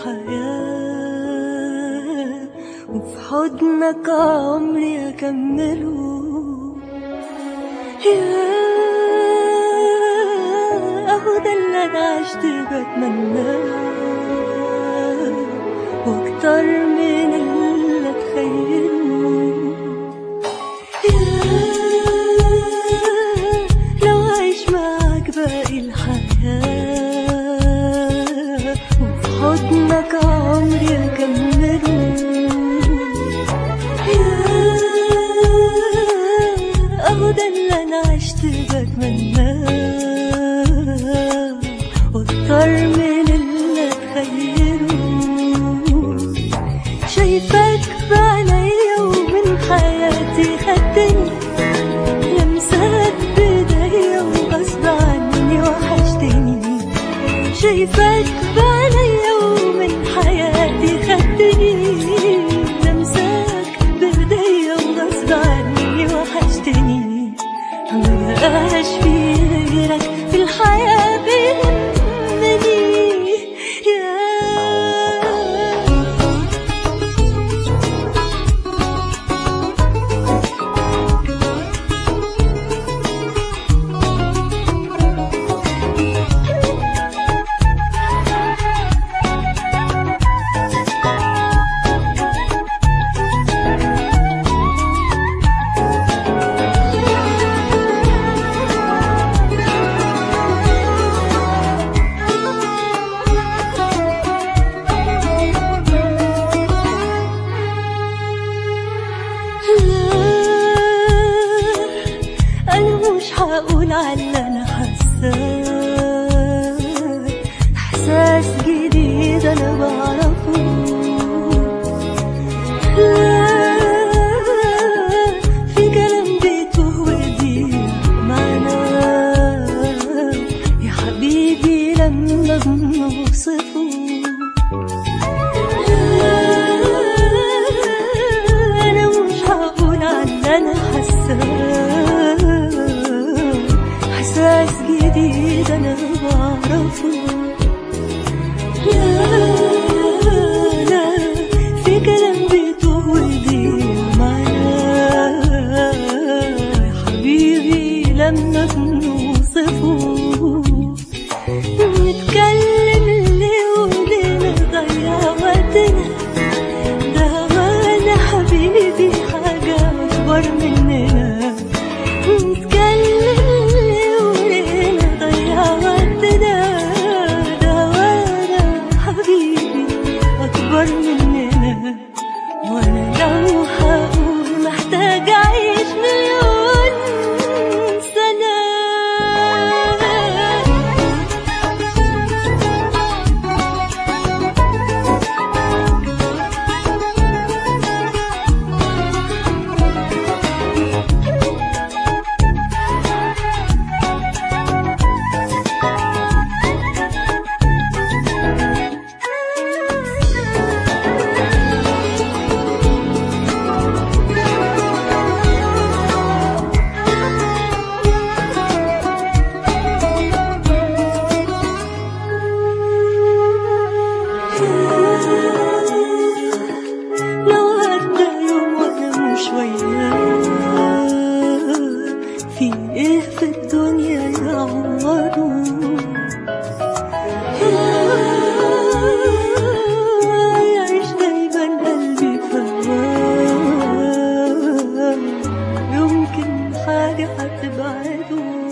الحياة وفي حضنك عمري أكمله يا أهو ده اللي أنا عشت بتمناه وأكتر من اللي أتخيله يا لو أعيش معاك باقي الحياة وفي حضنك عمري أكمله يا أهو ده اللي أنا عشت بتمناه وأكتر من اللي أتخيله شايفاك بعينيا ومن حياتي خدتني لمسات بايديا وغصب عني وحشتني شايفاك بعينيا ومن حياتي خدتني لمساك بايديا وغصب عني وحشتني مبقاش في غيرك في الحياة بيهمني يا لا أنا مش هقول على اللي أنا حاساه إحساس جديد أنا بعرفه لا في كلام بيتوه ويضيع معناه يا حبيبي لما بنوصفه أنا مش هقول على اللي أنا حاساه إحساس جديد أنا بعرفه لا لا في كلام بيتوه ويضيع معناه يا حبيبي لما بنوصفه نتكلم ليه وليه نضيع وقتنا ده وانا حبيبي حاجة أكبر مننا نتكلم ليه وليه نضيع وقتنا ده وانا حبيبي أكبر مننا وانا لو هقول محتاج أعيش مليون سنة لو عدى يوم وانا مش وياه في ايه في الدنيا يعوضه يعيش دايما قلبي فواه يمكن حاجة هتبعده